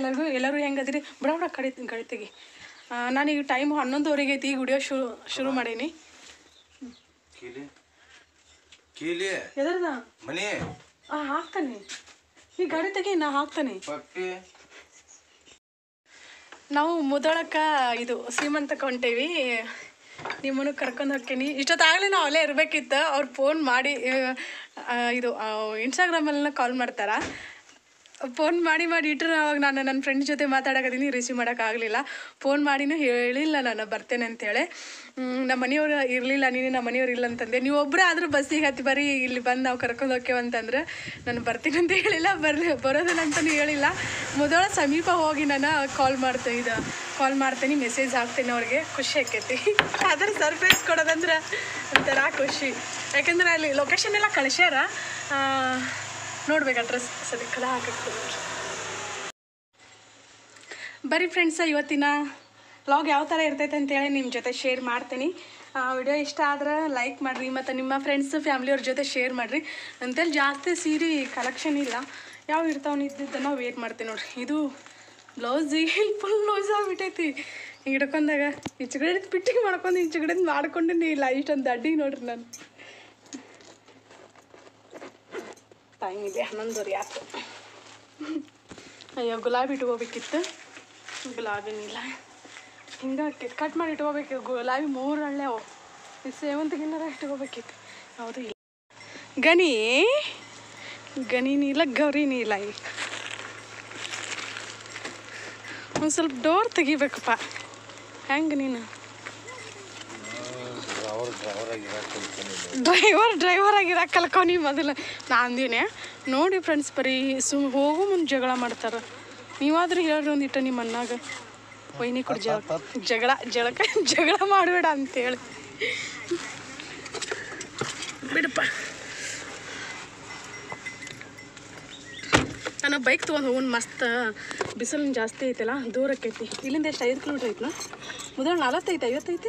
ಎಲ್ಲರಿಗೂ ಎಲ್ಲರೂ ಹೆಂಗದ್ರಿ ಬಿಡ ಬಿಡ ಕಡಿ ಕಡಿತೆಗಿ ನಾನೀಗ ಟೈಮ್ ಹನ್ನೊಂದುವರೆಗೆ ಐತಿ ಈಗ ವಿಡಿಯೋ ಶುರು ಶುರು ಮಾಡೀನಿ ಕೀಲಿ ಕೀಲಿ ಎದರ್ದ ಮನಿ ಹಾಂ ಹಾಕ್ತಾನೆ ನೀ ಗಾಡಿ ತೆಗಿ ನಾ ಹಾಕ್ತಾನೆ ಪಪ್ಪಿ ನಾವು ಮುದೊಳಕ ಇದು ಸೀಮಂತಕ್ಕೆ ಹೊಂಟೇವಿ ನಿಮ್ಮನ್ನು ಕರ್ಕೊಂಡು ಹೋಗ್ತೀನಿ ಇಷ್ಟೊತ್ತಾಗಲೇ ನಾವು ಅಲ್ಲೇ ಇರಬೇಕಿತ್ತು ಅವ್ರು ಫೋನ್ ಮಾಡಿ ಆ, ಇದು ಇನ್ಸ್ಟಾಗ್ರಾಮಲ್ಲ ಕಾಲ್ ಮಾಡ್ತಾರ ಫೋನ್ ಮಾಡಿ ಮಾಡಿ ಇಟ್ಟರೆ ಅವಾಗ ನಾನು ನನ್ನ ಫ್ರೆಂಡ್ ಜೊತೆ ಮಾತಾಡಕತ್ತೀನಿ ರಿಸೀವ್ ಮಾಡೋಕ್ಕಾಗಲಿಲ್ಲ ಫೋನ್ ಮಾಡಿನೂ ಹೇಳಿಲ್ಲ ನಾನು ಬರ್ತೇನೆ ಅಂತೇಳಿ ಹ್ಮ್, ನಮ್ಮ ಮನೆಯವ್ರು ಇರಲಿಲ್ಲ ನೀನು ನಮ್ಮ ಮನೆಯವ್ರು ಇಲ್ಲ ಅಂತಂದೆ ನೀವು ಒಬ್ಬರೇ ಆದರೂ ಬಸ್ಸಿಗೆ ಹತ್ತಿ ಬರೀ ಇಲ್ಲಿ ಬಂದು ನಾವು ಕರ್ಕೊಂಡು ಹೋಗ್ತೇವೆ ಅಂತಂದ್ರೆ ನಾನು ಬರ್ತೀನಿ ಅಂತ ಹೇಳಿಲ್ಲ ಬರ್ಲಿ ಬರೋದಿಲ್ಲ ಅಂತಲೂ ಹೇಳಿಲ್ಲ ಮೊದಲ ಸಮೀಪ ಹೋಗಿ ನಾನು ಕಾಲ್ ಮಾಡ್ತೇನೆ ಇದು ಕಾಲ್ ಮಾಡ್ತೀನಿ ಮೆಸೇಜ್ ಹಾಕ್ತೀನಿ ಅವ್ರಿಗೆ ಖುಷಿ ಆಕೈತಿ ಅದ್ರ ಸರ್ಪ್ರೈಸ್ ಕೊಡೋದಂದ್ರೆ ಒಂಥರ ಖುಷಿ ಯಾಕಂದ್ರೆ ಅಲ್ಲಿ ಲೊಕೇಶನ್ ಎಲ್ಲ ಕಳಿಸ್ಯಾರ ನೋಡ್ಬೇಕು ಅಡ್ರೆಸ್ ಸರಿ ಕದ ಹಾಕಕ್ಕೆ ಬರೀ ಫ್ರೆಂಡ್ಸ ಇವತ್ತಿನ ವ್ಲಾಗ್ ಯಾವ ಥರ ಇರ್ತೈತೆ ಅಂತೇಳಿ ನಿಮ್ಮ ಜೊತೆ ಶೇರ್ ಮಾಡ್ತೀನಿ ವಿಡಿಯೋ ಇಷ್ಟ ಆದ್ರೆ ಲೈಕ್ ಮಾಡಿರಿ ಮತ್ತು ನಿಮ್ಮ ಫ್ರೆಂಡ್ಸ್ ಫ್ಯಾಮ್ಲಿಯವ್ರ ಜೊತೆ ಶೇರ್ ಮಾಡಿರಿ ಅಂತೇಳಿ ಜಾಸ್ತಿ ಸೀರೆ ಕಲೆಕ್ಷನ್ ಇಲ್ಲ ಯಾವ ಇರ್ತಾವೆ ಇದ್ದಿದ್ದನ್ನು ವೇಟ್ ಮಾಡ್ತೀನಿ ನೋಡ್ರಿ ಇದು ಬ್ಲೌಸ್ ಫುಲ್ ಲೂಸ್ ಆಗ್ಬಿಟ್ಟೈತಿ ಹಿಂಗೆ ಹಿಡ್ಕೊಂಡಾಗ ಈಚೆಗಡೆ ಪಿಟ್ಟಿಗೆ ಮಾಡ್ಕೊಂಡು ಈಚೆಗಡೆ ಮಾಡ್ಕೊಂಡಿನಿ ಇಲ್ಲ ಇಷ್ಟೊಂದು ಅಡ್ಡಿ ನೋಡ್ರಿ ನಾನು ಟೈಮ್ ಇದೆ ಹನ್ನೊಂದುವರೆ ಆಯ್ತು ಅಯ್ಯೋ ಗುಲಾಬಿ ಇಟ್ಕೋಬೇಕಿತ್ತು ಗುಲಾಬಿನಿಲ್ಲ ಹಿಂಗೆ ಕಟ್ ಮಾಡಿ ಇಟ್ಕೋಬೇಕು ಗುಲಾಬಿ ಮೂರು ಹಳ್ಳೆ ಅವು ಈ ಸೇವಂತಿಗಿನ್ನಾರ ಇಟ್ಕೋಬೇಕಿತ್ತು ಹೌದು ಇಲ್ಲ ಗನಿ ಗನಿ ನೀಲ ಗೌರಿ ನೀಲ ಈಗ ಒಂದು ಸ್ವಲ್ಪ ಡೋರ್ ತೆಗಿಬೇಕಪ್ಪ ಹೆಂಗೆ ನೀನು ಅವ್ರ ಡ್ರೈವರ್ ಆಗಿರೋ ಡ್ರೈವರ್ ಡ್ರೈವರ್ ಆಗಿರ ಕಲ್ಕೊನಿ ಮೊದಲು ನಾ ಅಂದಿನಿ ನೋಡಿ ಫ್ರೆಂಡ್ಸ್ ಬರೀ ಸುಮ್ ಹೋಗೋ ಮುಂದೆ ಜಗಳ ಮಾಡ್ತಾರೆ ನೀವಾದ್ರೂ ಹೇಳ್ರಿ ಒಂದಿಟ್ಟು ನಿಮ್ಮ ಅಣ್ಣಾಗ ವೈನಿ ಕೊಡು ಜಗಳ ಜಗಳ ಜಳಕ ಜಗಳ ಮಾಡಬೇಡ ಅಂತೇಳಿ ಬಿಡಪ್ಪ ನಾನು ಬೈಕ್ ತೊಗೊಂಡು ಹೋಗೋಣ ಮಸ್ತ್ ಬಿಸಿಲು ಜಾಸ್ತಿ ಐತಲ್ಲ ದೂರ ಆಕೈತಿ ಇಲ್ಲಿಂದ ಎಷ್ಟು ಐದು ಕಿಲೋಮೀಟ್ರ್ ಐತಲ್ಲ ಮೊದಲು ನಲವತ್ತೈತೆ ಐವತ್ತೈತೆ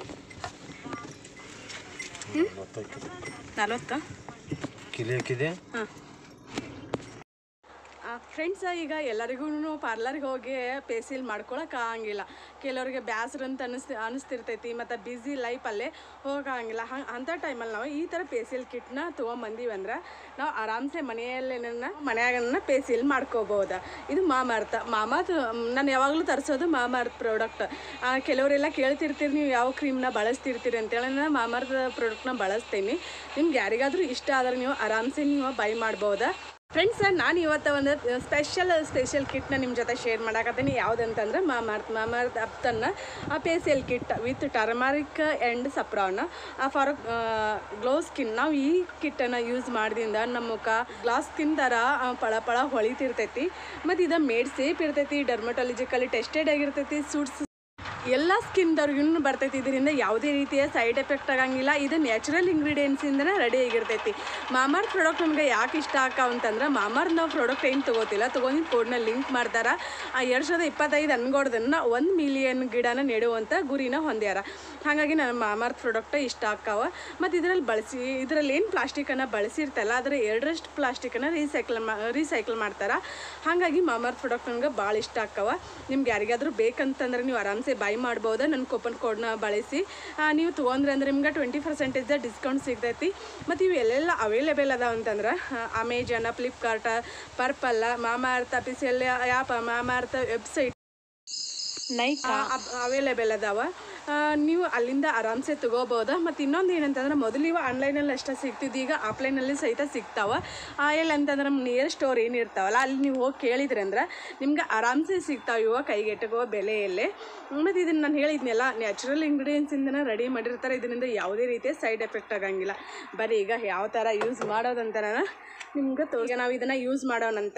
ನಲ್ವತ್ತಾ ಕಿಲಿ ಹಾಕಿದೆ ಹಾಂ ಫ್ರೆಂಡ್ಸ್ ಈಗ ಎಲ್ಲರಿಗೂ ಪಾರ್ಲರ್ಗೆ ಹೋಗಿ ಪೇಸಿಲ್ ಮಾಡ್ಕೊಳಕ್ಕೆ ಆಗಂಗಿಲ್ಲ ಕೆಲವ್ರಿಗೆ ಬ್ಯಾಸ್ರ ಅಂತ ಅನಿಸ್ ಅನಿಸ್ತಿರ್ತೈತಿ ಮತ್ತು ಬ್ಯುಸಿ ಲೈಫಲ್ಲೇ ಹೋಗಂಗಿಲ್ಲ ಹಂಗೆ ಅಂಥ ಟೈಮಲ್ಲಿ ನಾವು ಈ ಥರ ಪೇಸಿಲ್ ಕಿಟ್ನ ತೊಗೊಂಬಂದೀವಿ ಅಂದ್ರೆ ನಾವು ಆರಾಮ್ಸೆ ಮನೆಯಲ್ಲೇನ ಮನ್ಯಾಗನ್ನ ಪೇಸಿಲ್ ಮಾಡ್ಕೋಬೋದು ಇದು ಮಾಮಾರ್ಥ ಮಾಮಾತ್ ನಾನು ಯಾವಾಗಲೂ ತರಿಸೋದು ಮಾಮಾರ್ತ್ ಪ್ರಾಡಕ್ಟ್ ಕೆಲವರೆಲ್ಲ ಕೇಳ್ತಿರ್ತೀರಿ ನೀವು ಯಾವ ಕ್ರೀಮ್ನ ಬಳಸ್ತಿರ್ತೀರಿ ಅಂತೇಳಿ ನಾನು ಮಾಮಾರ್ತ್ ಪ್ರಾಡಕ್ಟ್ನ ಬಳಸ್ತೀನಿ ನಿಮ್ಗೆ ಯಾರಿಗಾದ್ರೂ ಇಷ್ಟ ಆದ್ರೆ ನೀವು ಆರಾಮ್ಸೆ ನೀವು ಬೈ ಮಾಡ್ಬೋದಾ ಫ್ರೆಂಡ್ಸ್ ನಾನು ಇವತ್ತು ಒಂದು ಸ್ಪೆಷಲ್ ಸ್ಪೆಷಲ್ ಕಿಟ್ನ ನಿಮ್ಮ ಜೊತೆ ಶೇರ್ ಮಾಡಾಕತ್ತೀನಿ ಯಾವುದಂತಂದ್ರೆ ಮಾಮಾರ್ತ್ ಮಾಮಾರ್ತ್ ಅಪ್ತನ್ನ ಆ facial kit with turmeric and saffron for glow skin ನಾವು ಈ ಕಿಟ್ಟನ್ನು ಯೂಸ್ ಮಾಡಿದಿಂದ ನಮ್ಮ ಮುಖ ಗ್ಲಾಸ್ ಸ್ಕಿನ್ ಥರ ಆ, ಪಳ ಪಳ ಹೊಳಿತಿರ್ತೈತಿ ಮತ್ತು ಇದು ಮೇಡ್ ಸೇಫ್ ಇರ್ತೈತಿ ಡರ್ಮಟಾಲಜಿಕಲಿ ಟೆಸ್ಟೆಡ್ ಆಗಿರ್ತೈತಿ ಸೂಟ್ಸ್ ಎಲ್ಲ ಸ್ಕಿನ್ದವ್ರಿಗೂ ಬರ್ತೈತಿ ಇದರಿಂದ ಯಾವುದೇ ರೀತಿಯ ಸೈಡ್ ಎಫೆಕ್ಟ್ ಆಗಂಗಿಲ್ಲ ಇದು ನ್ಯಾಚುರಲ್ ಇಂಗ್ರೀಡಿಯೆಂಟ್ಸಿಂದನೇ ರೆಡಿ ಆಗಿರ್ತೈತಿ ಮಾಮಾರ್ ಪ್ರಾಡಕ್ಟ್ ನಮ್ಗೆ ಯಾಕೆ ಇಷ್ಟ ಆಕಾವ ಅಂತಂದ್ರೆ ಮಾಮಾರ್ ನಾವು ಪ್ರಾಡಕ್ಟ್ ಏನು ತೊಗೋತಿಲ್ಲ ತೊಗೊಂಡು ಕೋಡ್ನ ಲಿಂಕ್ ಮಾಡ್ತಾರ ಆ ಎರಡು ಸಾವಿರದ ಇಪ್ಪತ್ತೈದು ಅನ್ಗೋಡ್ದನ್ನ ಒಂದು ಮಿಲಿಯನ್ ಗಿಡನ ನೆಡುವಂಥ ಗುರಿನ ಹೊಂದ್ಯಾರ ಹಾಗಾಗಿ ನನ್ನ ಮಾಮಾರ್ತ್ ಪ್ರಾಡಕ್ಟ್ ಇಷ್ಟ ಆಕಾವ ಮತ್ತು ಇದರಲ್ಲಿ ಬಳಸಿ ಇದರಲ್ಲಿ ಏನು ಪ್ಲಾಸ್ಟಿಕನ್ನು ಬಳಸಿರ್ತಲ್ಲ ಅದರ ಎರಡರಷ್ಟು ಪ್ಲಾಸ್ಟಿಕನ್ನು ರೀಸೈಕಲ್ ಮಾ ರೀಸೈಕಲ್ ಮಾಡ್ತಾರೆ ಹಾಗಾಗಿ ಮಾಮಾರ್ತ್ ಪ್ರಾಡಕ್ಟ್ ನನಗೆ ಭಾಳ ಇಷ್ಟ ಆಕ್ಕವ ನಿಮ್ಗೆ ಯಾರಿಗಾದ್ರೂ ಬೇಕಂತಂದ್ರೆ ನೀವು ಆರಾಮ್ಸೆ ಬೈ ಮಾಡ್ಬೋದು ನನ್ನ ಕೂಪನ್ ಕೋಡ್ನ ಬಳಸಿ ಆ, ನೀವು ತೊಗೊಂಡ್ರೆ ಅಂದ್ರೆ ನಿಮ್ಗೆ ಟ್ವೆಂಟಿ ಪರ್ಸೆಂಟೇಜ್ ಡಿಸ್ಕೌಂಟ್ ಸಿಗ್ತೈತಿ ಮತ್ತು ಇವು ಎಲ್ಲೆಲ್ಲ ಅವೈಲೇಬಲ್ ಅದಾವ ಅಂತಂದ್ರೆ Amazon Flipkart Purplle Mamaearth official app Mamaearth website Nykaa available ಅದಾವ ಆ, ನೀವು ಅಲ್ಲಿಂದ ಆರಾಮ್ಸೆ ತಗೋಬೋದು ಮತ್ತು ಇನ್ನೊಂದು ಏನಂತಂದ್ರೆ ಮೊದಲು ಇವು ಆನ್ಲೈನಲ್ಲಿ ಅಷ್ಟೇ ಸಿಗ್ತಿದ್ದು ಈಗ ಆಫ್ಲೈನಲ್ಲಿ ಸಹಿತ ಸಿಗ್ತಾವ ಆ, ಎಲ್ಲಿ ಅಂತಂದ್ರೆ ನಮ್ಮ ನಿಯರ್ ಸ್ಟೋರ್ ಏನು ಇರ್ತಾವಲ್ಲ ಅಲ್ಲಿ ನೀವು ಹೋಗಿ ಕೇಳಿದ್ರಿ ಅಂದ್ರೆ ನಿಮ್ಗೆ ಆರಾಮ್ಸೆ ಸಿಗ್ತಾವೆ ಇವ ಕೈಗೆಟಕೋ ಬೆಲೆಯಲ್ಲೇ ಮತ್ತು ಇದನ್ನು ನಾನು ಹೇಳಿದ್ನಲ್ಲ ನ್ಯಾಚುರಲ್ ಇಂಗ್ರೀಡಿಯೆಂಟ್ಸಿಂದನೇ ರೆಡಿ ಮಾಡಿರ್ತಾರೆ ಇದರಿಂದ ಯಾವುದೇ ರೀತಿಯ ಸೈಡ್ ಎಫೆಕ್ಟ್ ಆಗಂಗಿಲ್ಲ ಬರೀ ಈಗ ಯಾವ ಥರ ಯೂಸ್ ಮಾಡೋದಂತ ನಾನು ನಿಮ್ಗೆ ತೋ ಈಗ ನಾವು ಇದನ್ನು ಯೂಸ್ ಮಾಡೋಣಂತ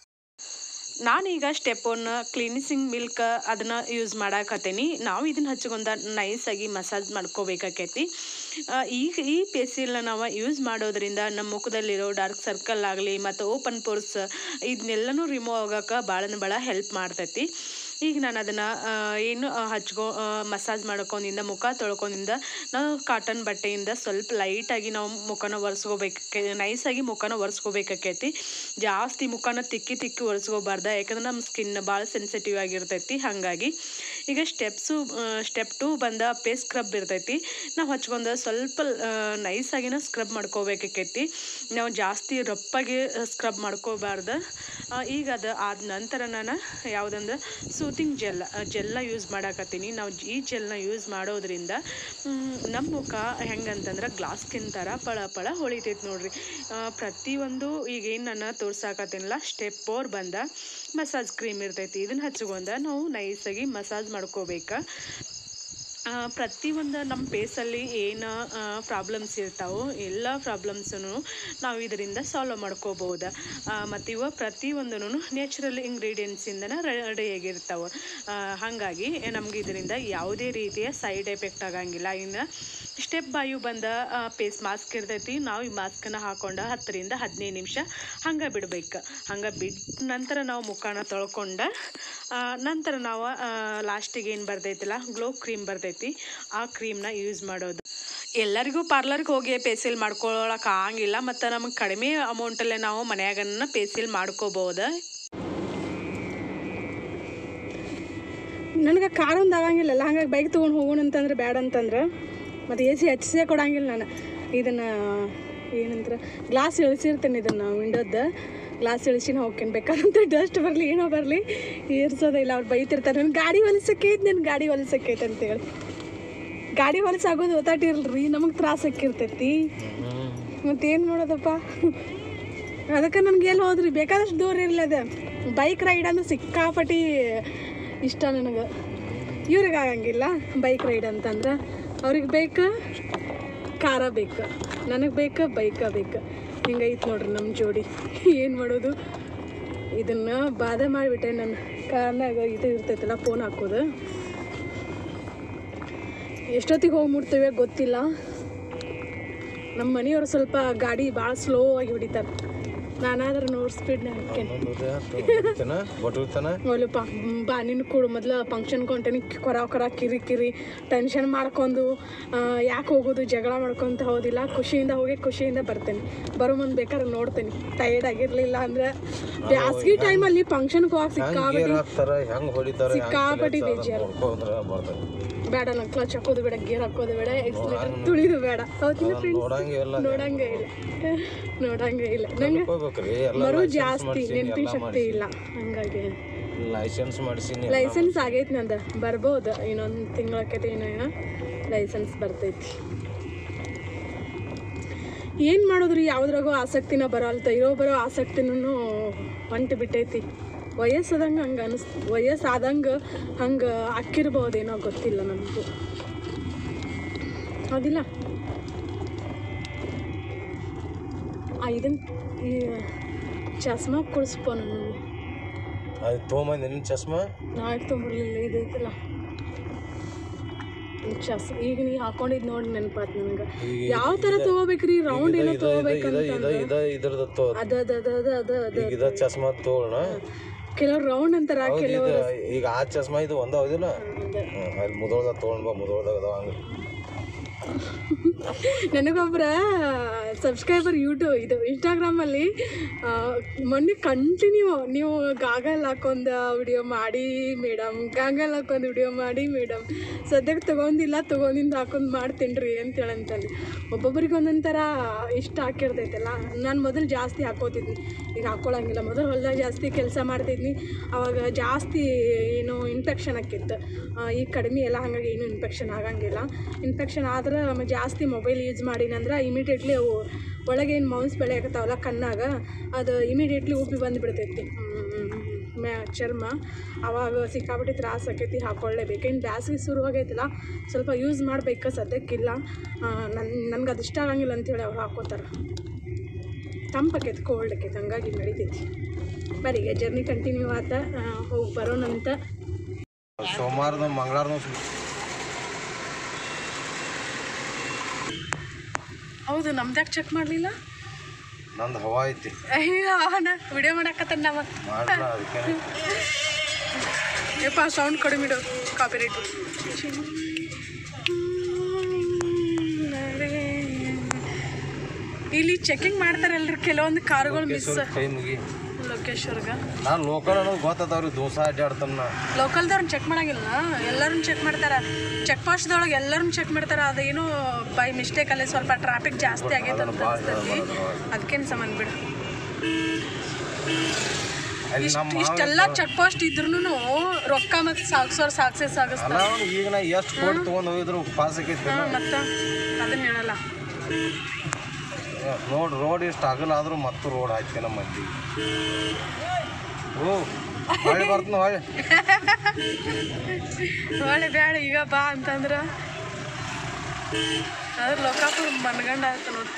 ನಾನೀಗ ಸ್ಟೆಪೋನ್ ಕ್ಲೀನಿಸಿಂಗ್ ಮಿಲ್ಕ್ ಅದನ್ನು ಯೂಸ್ ಮಾಡಾಕತ್ತೀನಿ ನಾವು ಇದನ್ನ ಹಚ್ಕೊಂಡ ನೈಸಾಗಿ ಮಸಾಜ್ ಮಾಡ್ಕೋಬೇಕಾಕೈತಿ ಆ, ಈಗ ಈ ಪೇಸಿಲ್ನ ನಾವು ಯೂಸ್ ಮಾಡೋದ್ರಿಂದ ನಮ್ಮ ಮುಖದಲ್ಲಿರೋ ಡಾರ್ಕ್ ಸರ್ಕಲ್ ಆಗಲಿ ಮತ್ತು ಓಪನ್ ಪೋರ್ಸ್ ಇದನ್ನೆಲ್ಲನೂ ರಿಮೂವ್ ಆಗೋಕೆ ಭಾಳ ಭಾಳ ಹೆಲ್ಪ್ ಮಾಡ್ತೈತಿ ಈಗ ನಾನು ಅದನ್ನು ಏನು ಆ, ಹಚ್ಕೊ ಮಸಾಜ್ ಮಾಡ್ಕೊಂಡಿಂದ ಮುಖ ತೊಳ್ಕೊಂಡಿಂದ ನಾವು ಕಾಟನ್ ಬಟ್ಟೆಯಿಂದ ಸ್ವಲ್ಪ ಲೈಟಾಗಿ ನಾವು ಮುಖನ ಒರೆಸ್ಕೋಬೇಕು ನೈಸಾಗಿ ಮುಖನ ಒರೆಸ್ಕೋಬೇಕಾಕೈತಿ ಜಾಸ್ತಿ ಮುಖನ ತಿಕ್ಕಿ ತಿಕ್ಕಿ ಒರೆಸ್ಕೋಬಾರ್ದು ಯಾಕಂದ್ರೆ ನಮ್ಮ ಸ್ಕಿನ್ ಭಾಳ ಸೆನ್ಸಿಟಿವ್ ಆಗಿರ್ತೈತಿ ಹಾಗಾಗಿ ಈಗ ಸ್ಟೆಪ್ಸು ಸ್ಟೆಪ್ ಟು ಬಂದ ಪೇ ಸ್ಕ್ರಬ್ ಇರ್ತೈತಿ ನಾವು ಹಚ್ಕೊಂಡು ಸ್ವಲ್ಪ ನೈಸಾಗಿನ ಸ್ಕ್ರಬ್ ಮಾಡ್ಕೋಬೇಕಾಕೈತಿ ನಾವು ಜಾಸ್ತಿ ರಪ್ಪಾಗಿ ಸ್ಕ್ರಬ್ ಮಾಡ್ಕೋಬಾರ್ದು ಆ, ಈಗ ಅದು ಆದ ನಂತರ ನಾನು ಯಾವುದಂದ್ರೆ ಸೂತಿಂಗ್ ಜೆಲ್ ಜೆಲ್ಲ ಯೂಸ್ ಮಾಡಾಕತ್ತೀನಿ ನಾವು ಈ ಜೆಲ್ನ ಯೂಸ್ ಮಾಡೋದ್ರಿಂದ ಮ್, ನಮ್ಮ ಮುಖ ಹೆಂಗಂತಂದ್ರೆ ಗ್ಲಾಸ್ ಸ್ಕಿನ್ ಥರ ಪಳ ಪಳ ಹೊಳಿತೈತೆ ನೋಡ್ರಿ ಆ, ಪ್ರತಿಯೊಂದು ಈಗ ಏನು ನಾನು ತೋರ್ಸಾಕತ್ತೀನಲ್ಲ ಸ್ಟೆಪ್ ಫೋರ್ ಬಂದ ಮಸಾಜ್ ಕ್ರೀಮ್ ಇರ್ತೈತಿ ಇದನ್ನ ಹಚ್ಕೊಂಡ ನಾವು ನೈಸಾಗಿ ಮಸಾಜ್ ಮಾಡ್ಕೋಬೇಕು ಆ, ಪ್ರತಿಯೊಂದು ನಮ್ಮ ಫೇಸಲ್ಲಿ ಏನು ಪ್ರಾಬ್ಲಮ್ಸ್ ಇರ್ತಾವೋ ಎಲ್ಲ ಪ್ರಾಬ್ಲಮ್ಸನ್ನು ನಾವು ಇದರಿಂದ ಸಾಲ್ವ್ ಮಾಡ್ಕೋಬೋದು ಮತ್ತು ಇವ ಪ್ರತಿಯೊಂದೂ ನ್ಯಾಚುರಲ್ ಇಂಗ್ರೀಡಿಯೆಂಟ್ಸಿಂದನೇ ರೆಡಿಯಾಗಿರ್ತಾವೆ ಹಾಗಾಗಿ ನಮ್ಗೆ ಇದರಿಂದ ಯಾವುದೇ ರೀತಿಯ ಸೈಡ್ ಎಫೆಕ್ಟ್ ಆಗಂಗಿಲ್ಲ ಇನ್ನು ಸ್ಟೆಪ್ ಬಾಯು ಬಂದ ಫೇಸ್ ಮಾಸ್ಕ್ ಇರ್ತೈತಿ ನಾವು ಈ ಮಾಸ್ಕನ್ನ ಹಾಕೊಂಡು ಹತ್ತರಿಂದ ಹದಿನೈದು ನಿಮಿಷ ಹಂಗೆ ಬಿಡ್ಬೇಕು ಹಂಗೆ ಬಿಟ್ಟ ನಂತರ ನಾವು ಮುಖನ ತೊಳ್ಕೊಂಡು ಆ, ನಂತರ ನಾವು ಲಾಸ್ಟಿಗೆ ಏನು ಬರ್ತೈತಿಲ್ಲ ಗ್ಲೋ ಕ್ರೀಮ್ ಬರ್ತೈತಿ ಆ ಕ್ರೀಮ್ನ ಯೂಸ್ ಮಾಡೋದು ಎಲ್ಲರಿಗೂ ಪಾರ್ಲರ್ಗೆ ಹೋಗಿ ಫೇಸಿಯಲ್ ಮಾಡ್ಕೊಳಕ್ಕೆ ಆಗಂಗಿಲ್ಲ ಮತ್ತು ನಮಗೆ ಕಡಿಮೆ ಅಮೌಂಟಲ್ಲೇ ನಾವು ಮನ್ಯಾಗನ್ನ ಫೇಸಿಯಲ್ ಮಾಡ್ಕೋಬೋದು ನನಗೆ ಕಾರ್ ಒಂದು ಆಗಂಗಿಲ್ಲಲ್ಲ ಹಂಗಾಗಿ ಬೈಕ್ ತೊಗೊಂಡು ಹೋಗೋಣ ಅಂತಂದ್ರೆ ಬ್ಯಾಡ ಅಂತಂದ್ರೆ ಮತ್ತು ಎ ಸಿ ಹಚ್ಚಿಸೇ ಕೊಡಂಗಿಲ್ಲ ನಾನು ಇದನ್ನು ಏನಂದ್ರೆ ಗ್ಲಾಸ್ ಇಳಿಸಿರ್ತೇನೆ ಇದನ್ನು ವಿಂಡೋದ ಗ್ಲಾಸ್ ಇಳಿಸಿ ನಾವು ಹೋಗ್ತೀನಿ ಬೇಕಾದಂತ ಡಸ್ಟ್ ಬರಲಿ ಏನೋ ಬರಲಿ ಏರ್ಸೋದಿಲ್ಲ ಅವ್ರು ಬೈತಿರ್ತಾರೆ ನನ್ನ ಗಾಡಿ ಹೊಲಸಕ್ಕೈತೆ ನನ್ನ ಗಾಡಿ ಹೊಲಸಕ್ಕೈತೆ ಅಂತೇಳಿ ಗಾಡಿ ಹೊಲಸಾಗೋದು ಓತಾಟಿರಲ್ರಿ ನಮಗೆ ತ್ರಾಸ ಆಕ್ಕಿರ್ತೈತಿ ಮತ್ತೇನು ಮಾಡೋದಪ್ಪ ಅದಕ್ಕೆ ನಮ್ಗೆ ಎಲ್ಲಿ ಹೋದ್ರಿ ಬೇಕಾದಷ್ಟು ದೂರ ಇರಲಿ ಅದು ಬೈಕ್ ರೈಡ್ ಅಂದ್ರೆ ಸಿಕ್ಕಾಪಟ್ಟಿ ಇಷ್ಟ ನನಗೆ ಇವ್ರಿಗೆ ಆಗಂಗಿಲ್ಲ ಬೈಕ್ ರೈಡ್ ಅಂತಂದ್ರೆ ಅವ್ರಿಗೆ ಬೇಕು ಕಾರ ಬೇಕು ನನಗೆ ಬೇಕು ಬೈಕ ಬೇಕು ಹಿಂಗೈತೆ ನೋಡ್ರಿ ನಮ್ಮ ಜೋಡಿ ಏನು ಮಾಡೋದು ಇದನ್ನು ಬಾಧೆ ಮಾಡಿಬಿಟ್ಟೆ ನನ್ನ ಕಾರ್ನಾಗ ಇದು ಇರ್ತೈತಲ್ಲ ಫೋನ್ ಹಾಕೋದು ಎಷ್ಟೊತ್ತಿಗೆ ಹೋಗಿ ಮುಟ್ತೇವೆ ಗೊತ್ತಿಲ್ಲ ನಮ್ಮ ಮನೆಯವರು ಸ್ವಲ್ಪ ಗಾಡಿ ಭಾಳ ಸ್ಲೋ ಆಗಿ ಹೊಡಿತಾರೆ ನಾನಾದ್ರೆ ನೂರು ಸ್ಪೀಡ್ನಾಗ ಹಾಕೇನೆ ಬಟ್ಟಿರ್ತಾನ ಒಲಪ್ಪ ಬಾ ನಿನ್ನ ಕೊಡು ಮೊದ್ಲು ಫಂಕ್ಷನ್ ಕೊಂಟೇನಿ ಕೊರ ಕೊರ ಕಿರಿ ಕಿರಿ ಟೆನ್ಷನ್ ಮಾಡ್ಕೊಂಡು ಯಾಕೆ ಹೋಗೋದು ಜಗಳ ಮಾಡ್ಕೊಂತ ಹೋದಿಲ್ಲ ಖುಷಿಯಿಂದ ಹೋಗಿ ಖುಷಿಯಿಂದ ಬರ್ತೇನೆ ಬರೋ ಮುಂದೆ ಬೇಕಾದ್ರೆ ನೋಡ್ತೇನೆ ಟಯರ್ಡ್ ಆಗಿರಲಿಲ್ಲ ಅಂದ್ರೆ ಬ್ಯಾಸ್ಗಿ ಟೈಮಲ್ಲಿ ಫಂಕ್ಷನ್ಗೆ ಹೋಗಿ ಸಿಕ್ಕಾಪಟ್ಟಿ ಹಾಕ್ತಾರ ಹೆಂಗ್ ಹೊಡಿತಾರ ಸಿಕ್ಕಾಪಟ್ಟಿ ಬೇಜಾರು ನೋಡ್ಕೊಂಡ್ರ ಬರ್ತಾರ ಬೇಡ ನಂಗೆ ಕ್ಲಚ್ ಹಾಕೋದು ಬೇಡ ಗೇರ್ ಹಾಕೋದು ಬೇಡ ಎಕ್ಸ್ಲೇಟರ್ ತುಳಿದು ಬೇಡ ಹೌದಿಲ್ಲ ಫ್ರೆಂಡ್ಸ್ ನೋಡಂಗಿಲ್ಲ ನೋಡಂಗೆ ಇಲ್ಲ ನೋಡಂಗೆ ಇಲ್ಲ ನಂಗೆ ಹೋಗ್ಬೇಕ್ರಿ ಎಲ್ಲ ಮರು ಜಾಸ್ತಿ ನೆನಪಿ ಶಕ್ತಿ ಇಲ್ಲ ಹಂಗಾಗಿ ಲೈಸೆನ್ಸ್ ಮಾಡಿಸಿನಿ ಲೈಸೆನ್ಸ್ ಆಗೈತಿ ನಂದು ಬರ್ಬೋದು ಇನ್ನೊಂದು ತಿಂಗಳಾಕೈತಿ ಏನೋ ಏನೋ ಲೈಸೆನ್ಸ್ ಬರ್ತೈತಿ ಏನು ಮಾಡೋದ್ರಿ ಯಾವ್ದ್ರಾಗೋ ಆಸಕ್ತಿನ ಬರಲ್ತ ಇರೋ ಬರೋ ಆಸಕ್ತಿನೂ ಹೊಂಟು ಬಿಟ್ಟೈತಿ ವಯಸ್ಸಾದಂಗೆ ಹಂಗೆ ಅನಿಸ್ ವಯಸ್ಸಾದಂಗೆ ಹಂಗೆ ಅಕ್ಕಿರ್ಬೋದೇನೋ ಗೊತ್ತಿಲ್ಲ ನಮಗೂ ಅದಿಲ್ಲ ಆ ಇದನ್ನ ಈ ಚಸ್ಮಾ ಕೊಡಿಸ್ಪ ನನಗೆ ಅದು ತೊಗೊಂಬಂದಿ ನಿನ್ನ ಚಸ್ಮಾ ನಾಳೆ ತೊಗೊಂಬರ್ಲಿಲ್ಲ ಇದೈತಲ್ಲ ಚಸ್ ಈಗ ನೀ ಹಾಕೊಂಡಿದ್ ನೋಡಿ ನೆನಪಾತ್ ನನಗೆ ಯಾವ ಥರ ತಗೋಬೇಕ್ರಿ ರೌಂಡ್ ಏನೋ ಇದ ತಗೋಬೇಕಂತ ಇದ ಇದ ಇದ್ರದ ತೋ ಅದ ಅದ ಅದ ಅದ ಅದ ಅದ ಈಗ ಇದ ಚಸ್ಮಾ ತಗೋಣ ಕೆಲವ್ರು ರೌಂಡ್ ಅಂತಾರ ಇದು ಈಗ ಆ ಚಸ್ಮಾ ಇದು ಒಂದ ಹೌದಿಲ್ಲ ಹ್ಮ್ ಅಲ್ಲಿ ಮುದೋಳ್ದಾಗ ತೊಗೊಂಡ್ ಬಾ ಮುದೋಳ್ದಾಗ ಅದಾವ ಹಂಗ ನನಗೊಬ್ಬರ ಸಬ್ಸ್ಕ್ರೈಬರ್ ಯೂಟ್ಯೂಬ್ ಇದು ಇನ್ಸ್ಟಾಗ್ರಾಮಲ್ಲಿ ಮೊನ್ನೆ ಕಂಟಿನ್ಯೂ ನೀವು ಗಾಗಲ್ ಹಾಕೊಂಡ ವಿಡಿಯೋ ಮಾಡಿ ಮೇಡಮ್ ಗಾಗಲ್ ಹಾಕೊಂಡ್ ವಿಡಿಯೋ ಮಾಡಿ ಮೇಡಮ್ ಸದ್ಯಕ್ಕೆ ತೊಗೊಂಡಿಲ್ಲ ತೊಗೊಂಡಿದ್ದು ಹಾಕೊಂಡು ಮಾಡ್ತೀನಿ ರೀ ಅಂತೇಳಿ ಅಂತಂದು ಒಬ್ಬೊಬ್ರಿಗೆ ಒಂದೊಂದು ಥರ ಇಷ್ಟ ಹಾಕಿರ್ತೈತಲ್ಲ ನಾನು ಮೊದಲು ಜಾಸ್ತಿ ಹಾಕೋತಿದ್ನಿ ಈಗ ಹಾಕ್ಕೊಳಂಗಿಲ್ಲ ಮೊದಲು ಹೊಲ್ದಾಗ ಜಾಸ್ತಿ ಕೆಲಸ ಮಾಡ್ತಿದ್ನಿ ಅವಾಗ ಜಾಸ್ತಿ ಏನು ಇನ್ಫೆಕ್ಷನ್ ಆಕಿತ್ತು ಆ, ಈಗ ಕಡಿಮೆ ಎಲ್ಲ ಹಾಗಾಗಿ ಏನು ಇನ್ಫೆಕ್ಷನ್ ಆಗಂಗಿಲ್ಲ ಇನ್ಫೆಕ್ಷನ್ ಆದ್ರೆ ಆಮೇಲೆ ಜಾಸ್ತಿ ಮೊಬೈಲ್ ಯೂಸ್ ಮಾಡಿನಂದ್ರೆ ಇಮಿಡಿಯೇಟ್ಲಿ ಅವು ಒಳಗೆ ಏನು ಮೌನ್ಸ್ ಬೆಳೆ ಆಗತ್ತಾವಲ್ಲ ಕಣ್ಣಾಗ ಅದು ಇಮಿಡಿಯೇಟ್ಲಿ ಉಬ್ಬಿ ಬಂದುಬಿಡ್ತೈತಿ ಮ್ಯಾ ಚರ್ಮ ಅವಾಗ ಸಿಕ್ಕಾಪಟ್ಟೆ ತ್ರಾಸ ಆಕೈತಿ ಹಾಕ್ಕೊಳ್ಳೇಬೇಕು ಇನ್ನು ಬ್ಯಾಸಿಗೆ ಶುರು ಆಗೈತಿಲ್ಲ ಸ್ವಲ್ಪ ಯೂಸ್ ಮಾಡ್ಬೇಕು ಸದ್ಯಕ್ಕಿಲ್ಲ ನನ್ನ ನನ್ಗೆ ಅದು ಇಷ್ಟ ಆಗಂಗಿಲ್ಲ ಅಂತೇಳಿ ಅವ್ರು ಹಾಕೋತಾರೆ ತಂಪಾಕೈತಿ ಕೋಲ್ಡ್ ಆಕೈತಿ ಹಂಗಾಗಿ ನಡಿತೈತಿ ಬರೀ ಈಗ ಜರ್ನಿ ಕಂಟಿನ್ಯೂ ಆತ ಹೋಗಿ ಬರೋಣಂತ ಸೋಮವಾರದ ಮಂಗಳವಾರದ ಹೌದು ನಮ್ದ್ಯಾಕೆ ಚೆಕ್ ಮಾಡಲಿಲ್ಲ ನಂದು ಹವಾ ಐತಿ ಅಯ್ಯೋ ವಿಡಿಯೋ ಮಾಡಾಕತ್ತಾನ ನಾವು ಮಾಡ್ಲ ಅದಕ್ಕೆ ಯಪ್ಪ ಸೌಂಡ್ ಕಡಿಮೆ ಇಡು ಕಾಪಿ ರೈಟ್ ಇಲ್ಲಿ ಚೆಕಿಂಗ್ ಮಾಡ್ತಾರಲ್ರಿ ಕೆಲವೊಂದು ಕಾರುಗಳು ಮಿಸ್ ಕೈ ಮುಗಿ ಲೋಕೇಶ್ವರ್ಗ ನಾನು ಲೋಕಲ್ ಅನ್ನೋದು ಗೊತ್ತದವ್ರಿ ದೋಸ ಅಡ್ಡಾಡ್ತಾನ ನಾ ಲೋಕಲ್ದವ್ರನ್ನ ಚೆಕ್ ಮಾಡಂಗಿಲ್ಲ ಎಲ್ಲರನ್ನ ಚೆಕ್ ಮಾಡ್ತಾರ ಚೆಕ್ ಪೋಸ್ಟ್ದೊಳಗೆ ಎಲ್ಲರನ್ನ ಚೆಕ್ ಮಾಡ್ತಾರ ಅದೇನು ಬೈ ಮಿಸ್ಟೇಕ್ ಅಲ್ಲಿ ಸ್ವಲ್ಪ ಟ್ರಾಫಿಕ್ ಜಾಸ್ತಿ ಆಗೈತೆ ಅಂತ ಅನ್ಸ್ತೈತಿ ಅದಕ್ಕೇನು ಸಂಬಂಧ ಬಿಡು ಅಲ್ಲಿ ಇಷ್ಟ್- ನಮ್ಮ ಇಷ್ಟೆಲ್ಲ ಚೆಕ್ ಪೋಸ್ಟ್ ಇದ್ರೂ ರೊಕ್ಕ ಮತ್ತು ಸಾಗಿಸೋರು ಸಾಗಿಸೇ ಸಾಗಿಸ್ತಾರ ಅಲ್ಲ ಅವ್ನು ಈಗ ನಾ ಎಷ್ಟು ಕೋಟಿ ತೊಗೊಂಡು ಹೋಗಿದ್ರು ಪಾಸ್ ಆಕೈತಿ ಹಾಂ ಮತ್ತು ಅದನ್ನ ಹೇಳಲ್ಲ ನೋಡ್ ರೋಡ್ ಇಷ್ಟು ಅಗಲ ಆದ್ರೂ ಮತ್ತು ರೋಡ್ ಹಾಕ್ತಿ ನಮ್ಮ ಮಂದಿ ಓ ಹೊಳ್ಳಿ ಬರ್ತೀನಿ ಹೊಳ್ಳಿ ಒಳ್ಳೆ ಬ್ಯಾಡ ಈಗ ಬಾ ಅಂತಂದ್ರ ಅದ್ರ ಲೋಕಾಪುರ ಮನ್ಗಂಡ ಆಯ್ತು ನೋಡಿ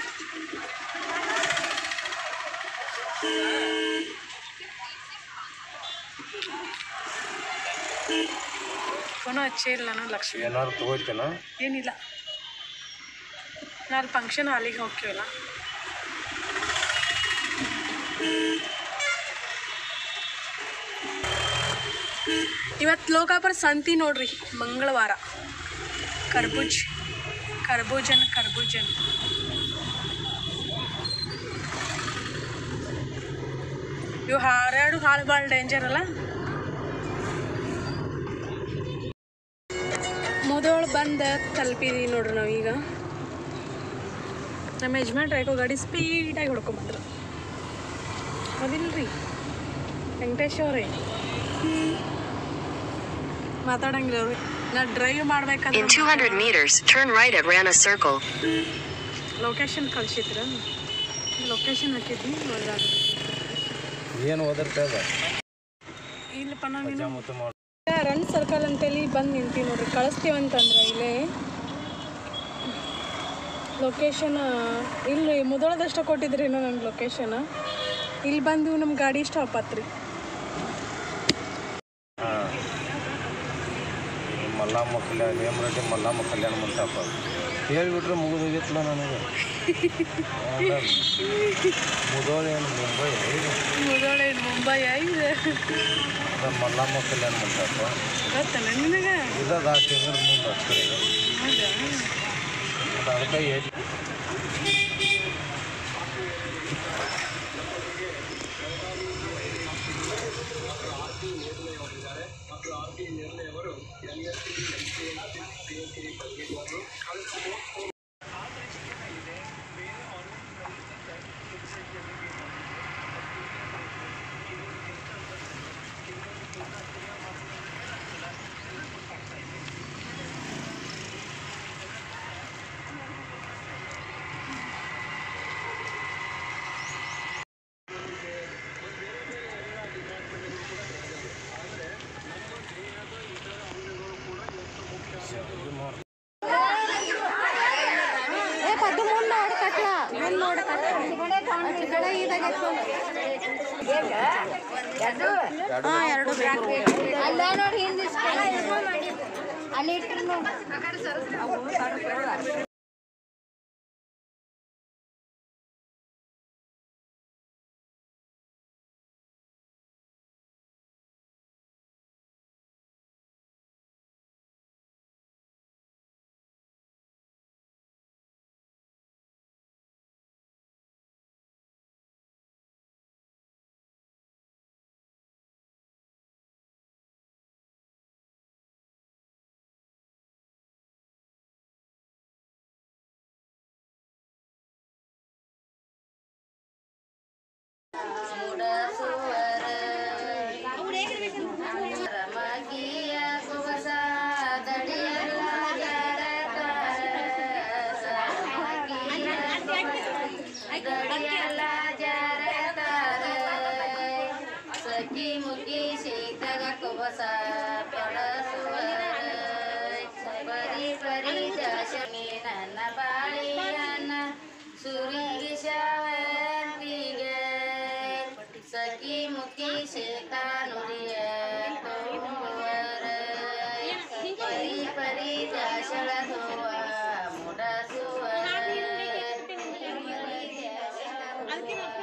ಫೋನು ಹಚ್ಚೇ ಇಲ್ಲ ನಾನು ಲಕ್ಷ್ಮಿ ಏನಾರು ತಗೋತೀನ ಏನಿಲ್ಲ ನಾಳೆ ಫಂಕ್ಷನ್ ಹಾಲಿಗೆ ಹೋಗ್ತೀವಲ್ಲ ಇವತ್ತು ಲೋಕಾಪುರ ಸಂತಿ ನೋಡ್ರಿ ಮಂಗಳವಾರ ಕರ್ಬೂಜ್ ಕರ್ಬೂಜನ್ ಕರ್ಬೂಜನ್ ಇವು ಹಾರಾಡು ಹಾಳು ಭಾಳ ಡೇಂಜರ್ ಅಲ್ಲ ಮುದೋಳು ಬಂದು ತಲುಪಿದೀವಿ ನೋಡ್ರಿ ನಾವೀಗ ನಮ್ಮ ಯಜಮಾನ್ರು ಯಾಕೋ ಗಾಡಿ ಸ್ಪೀಡಾಗಿ ಹೊಡ್ಕೊಂಬಂದ್ರು ಹೌದಿಲ್ರಿ ವೆಂಕಟೇಶ್ ಅವ್ರೆ ಮಾತಾಡಂಗಿಲ್ಲ ಅವ್ರಿ ನಾ ಡ್ರೈವ್ In ಮಾಡ್ಬೇಕಂದ್ರೆ 200 meters, turn right at Rana Circle. Location ಕಳ್ಸಿದ್ರ ಲೊಕೇಶನ್ ಹಾಕಿದ್ವಿ ನೋಡಿದಾಗ ಏನು ಓದಿರ್ತದ ಇಲ್ಲಪ್ಪ ನಾವು ಮಜಾ ಮತ್ತು ಮಾಡಿ ರನ್ ಸರ್ಕಲ್ ಅಂತೇಳಿ ಬಂದು ನಿಂತೀವಿ ನೋಡ್ರಿ ಕಳಿಸ್ತೀವಂತಂದ್ರೆ ಇಲ್ಲೇ ಲೊಕೇಶನ್ ಇಲ್ಲಿ ಮುದೋಳದಷ್ಟ ಕೊಟ್ಟಿದ್ರಿ ನಂಗೆ ಲೊಕೇಶನ್ ಇಲ್ಲಿ ಬಂದು ನಮ್ಮ ಗಾಡಿ ಸ್ಟಾಪ್ ಆತ್ರಿ ಹಾಂ ಮಲ್ಲಮ್ಮ ಕಲ್ಯಾಣ ನೇಮರೆಡ್ಡಿ ಮಲ್ಲಮ್ಮ ಕಲ್ಯಾಣ ಮಂಟಪ ಹೇಳ್ಬಿಟ್ರೆ ಮುಗಿದು ಹೋಗಿತ್ತಲ್ಲ ನನಗೆ ಮುದೋಳಿ ಏನು ಮುಂಬೈ ಇದು ಮುದೋಳ ಮುಂಬೈ ಇದೆ ಅದ ಮಲ್ಲಮ್ಮ ಕಲ್ಯಾಣ ಮಂಟಪ ಗೊತ್ತಲ್ಲ ನಿನಗೆ ಇಲ್ಲದ ಆ ತಿಂಗಳ ಮುಂದೆ ಅಷ್ಟೇ ಹೌದಾ ಅದು ಅದಕ್ಕೆ ಎಲ್ಲಿ ಅಲ್ಲ ನೋಡಿ ಹಿಂದೆ ಅಲ್ಲಿ ಇಟ್ರು ನೋಡಿ ಸಖಿ ಮುಖಿ ಸೀತಗ ಕುಬಸ ಪಡಸುವರ ಪರಿ ಪರಿ ಜಾಶನಿ ನನ್ನ ಬಾಳಿಯನ್ನ ಸುರಿಗೆ ಶಾವಂತಿಗೆ ಸಖಿ ಮುಖಿ ಸೀತ ನುಡಿಯ ತುಂಬುವರ ಪರಿ ಪರಿ ಜಾಶಳ ಧುವ ಮುಡಸುವರ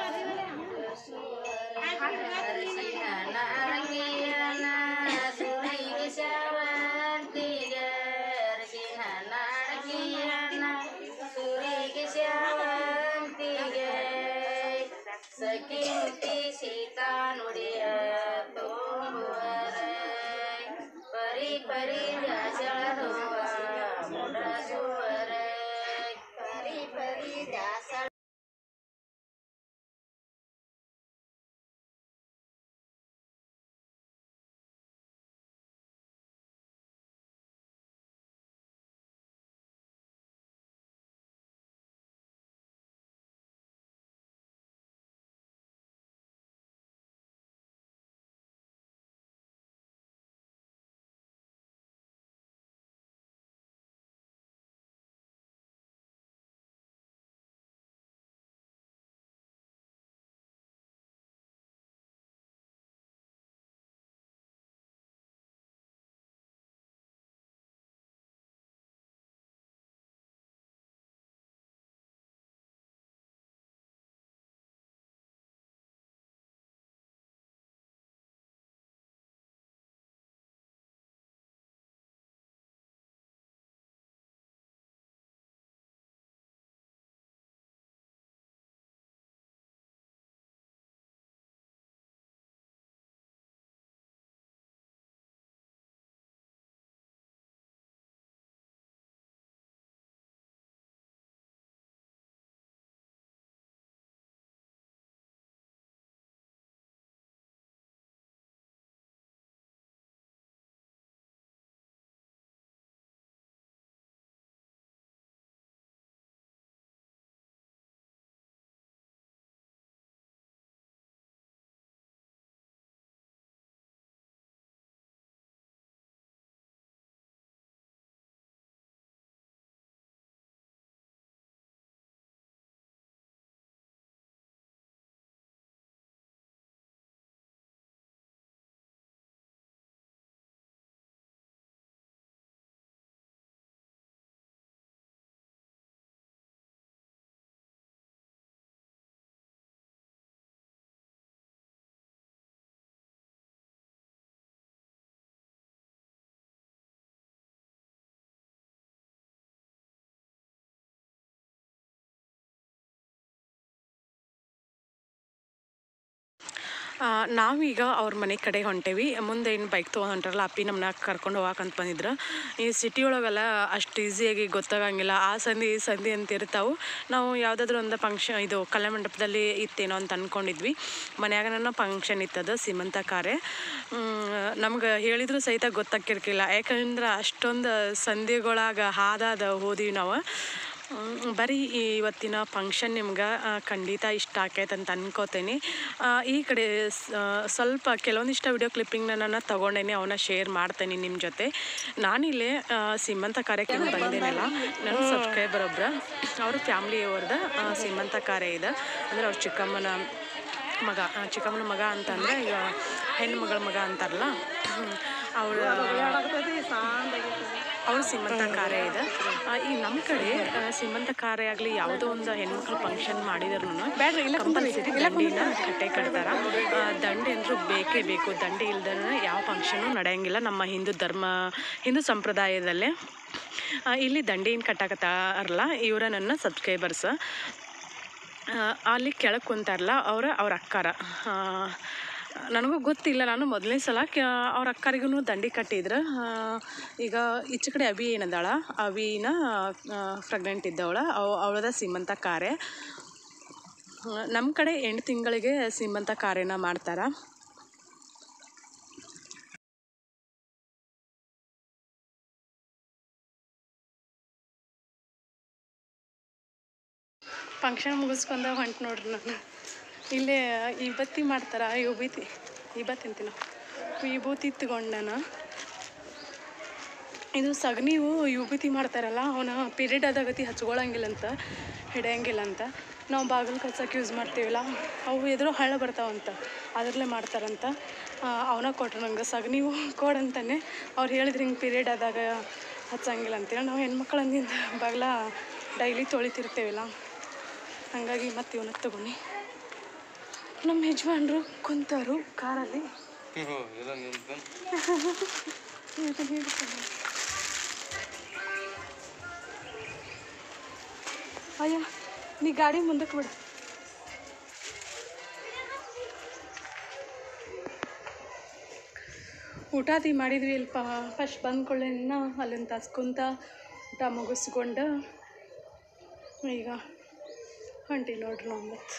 ಅರಸಿನ ನಾರಂಗಿಯನ ಸುರಿ ಪರಿ ಪರಿ ದಾಸಳ ಹೂವ ಮುಡಸುವರ ಪರಿ ಪರಿ ದಾಸಳ ಆ, ನಾವೀಗ ಅವ್ರ ಮನೆ ಕಡೆ ಹೊಂಟೇವಿ ಮುಂದೆ ಏನು ಬೈಕ್ ತೊಗೊಂಡು ಹೊಂಟಾರಲ್ಲ ಅಪ್ಪಿ ನಮ್ಮನ್ನ ಕರ್ಕೊಂಡು ಹೋಗಕ್ಕಂತ ಬಂದಿದ್ರು ಈ ಸಿಟಿ ಒಳಗೆಲ್ಲ ಅಷ್ಟು ಈಸಿಯಾಗಿ ಗೊತ್ತಾಗಂಗಿಲ್ಲ ಆ ಸಂಧಿ ಈ ಸಂಧಿ ಅಂತ ಇರ್ತಾವೆ ನಾವು ಯಾವುದಾದ್ರೂ ಒಂದು ಫಂಕ್ಷನ್ ಇದು ಕಲ್ಯಾಣ ಮಂಟಪದಲ್ಲಿ ಇತ್ತೇನೋ ಅಂತ ಅಂದ್ಕೊಂಡಿದ್ವಿ ಮನ್ಯಾಗನ ಫಂಕ್ಷನ್ ಇತ್ತದ ಸೀಮಂತ ಕಾರ್ಯ ನಮ್ಗೆ ಹೇಳಿದ್ರು ಸಹಿತ ಗೊತ್ತಾಕಿರ್ಕಿಲ್ಲ ಯಾಕಂದ್ರೆ ಅಷ್ಟೊಂದು ಸಂಧಿಗೊಳಗ ಹಾದಾದ ಹೋದಿವಿ ನಾವು ಮ್, ಬರೀ ಈ ಇವತ್ತಿನ ಫಂಕ್ಷನ್ ನಿಮ್ಗೆ ಆ, ಖಂಡಿತ ಇಷ್ಟ ಆಕೈತೆ ಅಂತ ಅನ್ಕೋತೀನಿ ಆ, ಈ ಕಡೆ ಸ್- ಆ, ಸ್ವಲ್ಪ ಕೆಲವೊಂದಿಷ್ಟು ವಿಡಿಯೋ ಕ್ಲಿಪ್ಪಿಂಗ್ನ ನಾನು ತೊಗೊಂಡೇನೆ ಅವನ್ನ ಶೇರ್ ಮಾಡ್ತೇನೆ ನಿಮ್ಮ ಜೊತೆ ನಾನಿಲ್ಲೇ ಆ, ಸೀಮಂತ ಕಾರ್ಯಕ್ಕೆ ಏನು ಬಂದೇನಲ್ಲ ನನ್ನ ಸಬ್ಸ್ಕ್ರೈಬರ್ ಒಬ್ರು ಅವ್ರ ಫ್ಯಾಮ್ಲಿಯವ್ರದ್ದು ಸೀಮಂತ ಕಾರ್ಯ ಇದೆ ಅಂದರೆ ಅವ್ರ ಚಿಕ್ಕಮ್ಮನ ಮಗ ಆ, ಚಿಕ್ಕಮ್ಮನ ಮಗ ಅಂತಂದರೆ ಈಗ ಹೆಣ್ಣು ಮಗಳ ಮಗ ಅಂತಾರಲ್ಲ ಅವಳ ಅವ್ರ ಸೀಮಂತ ಕಾರ್ಯ ಇದೆ ಆ, ಈ ನಮ್ಮ ಕಡೆ ಆ, ಸೀಮಂತ ಕಾರ್ಯ ಆಗಲಿ ಯಾವುದೋ ಒಂದು ಹೆಣ್ಮಕ್ಳು ಫಂಕ್ಷನ್ ಮಾಡಿದ್ರು ಕಂಪಲ್ಸರಿ ದಂಡಿನ ಕಟ್ಟೆ ಕಟ್ತಾರ ಆ, ದಂಡೆ ಅಂದ್ರೂ ಬೇಕೇ ಬೇಕು ದಂಡೆ ಇಲ್ದೇ ಯಾವ ಫಂಕ್ಷನು ನಡೆಯಂಗಿಲ್ಲ ನಮ್ಮ ಹಿಂದೂ ಧರ್ಮ ಹಿಂದೂ ಸಂಪ್ರದಾಯದಲ್ಲೇ ಆ, ಇಲ್ಲಿ ದಂಡಿನ ಕಟ್ಟಾಕತ್ತಾರಲ್ಲ ಇವರ ನನ್ನ ಸಬ್ಸ್ಕ್ರೈಬರ್ಸ್ ಅಲ್ಲಿ ಕೆಳಗೆ ಕುಂತಾರಲ್ಲ ಅವರ ಅವ್ರ ಅಕ್ಕಾರ ಆ, ನನಗೂ ಗೊತ್ತಿಲ್ಲ ನಾನು ಮೊದಲನೇ ಸಲ ಕ ಅವ್ರ ಅಕ್ಕರಿಗೂ ದಂಡಿ ಕಟ್ಟಿದ್ರು ಆ, ಈಗ ಈಚೆ ಕಡೆ ಅವಿ ಏನದಾಳ ಅವಿನ ಪ್ರೆಗ್ನೆಂಟ್ ಇದ್ದವಳ ಅವ್ ಅವಳದ ಸೀಮಂತ ಕಾರ್ಯ ನಮ್ಮ ಕಡೆ ಎಂಟು ತಿಂಗಳಿಗೆ ಸೀಮಂತ ಕಾರ್ಯನ ಮಾಡ್ತಾರೆ ಫಂಕ್ಷನ್ ಮುಗಿಸ್ಕೊಂಡ ಹೊಂಟು ನೋಡ್ರಿ ನಾನು ಇಲ್ಲೇ ವಿಭೂತಿ ಮಾಡ್ತಾರೆ ವಿಭೂತಿ ವಿಭೂತಿ ಅಂತೀನಿ ವಿಭೂತಿ ತಗೊಂಡು ನಾನು ಇದು ಸಗಣಿವು ವಿಭೂತಿ ಮಾಡ್ತಾರಲ್ಲ ಅವನ ಪೀರಿಯಡ್ ಆದಾಗತಿ ಹಚ್ಕೊಳಂಗಿಲ್ಲ ಅಂತ ಹಿಡಿಯಂಗಿಲ್ಲ ಅಂತ ನಾವು ಬಾಗಿಲು ಕಚ್ಚಕ್ಕೆ ಯೂಸ್ ಮಾಡ್ತೀವಲ್ಲ ಅವು ಎದುರು ಹಳ್ಳ ಬರ್ತಾವಂತ ಅದರಲ್ಲೇ ಮಾಡ್ತಾರಂತ ಅವನ ಕೊಟ್ರು ನಂಗೆ ಸಗಣಿವು ಕೊಡಂತಾನೆ ಅವ್ರು ಹೇಳಿದ್ರು ಹಿಂಗೆ ಪೀರಿಯಡ್ ಆದಾಗ ಹಚ್ಚಂಗಿಲ್ಲ ಅಂತೇಳಿ ನಾವು ಹೆಣ್ಮಕ್ಳು ಅಂದಿಂದ ಬಾಗ್ಲ ಡೈಲಿ ತೊಳಿತಿರ್ತೇವಲ್ಲ ಹಾಗಾಗಿ ಮತ್ತೆ ಇವನ್ನ ತಗೊಂಡು ನಮ್ಮ ಯಜಮಾನ್ರು ಕುಂತಾರು ಕಾರಲ್ಲಿ ಇದು ಹಿಡ್ಕೊಂಡು. ಅಯ್ಯ ನೀ ಗಾಡಿ ಮುಂದಕ್ಕೆ ಬಿಡು ಊಟ ತೀ ಮಾಡಿದ್ವಿ ಇಲ್ಪ ಫಸ್ಟ್ ಬಂದ್ಕೊಳ್ಳೆ ಇನ್ನು ಅಲ್ಲಿಂದ ತಸ್ಕೊಂತ ಊಟ ಮುಗಿಸ್ಕೊಂಡು ಈಗ ಹೊಂಟಿ ನೋಡ್ರಿ ನಾವು ಮತ್ತೆ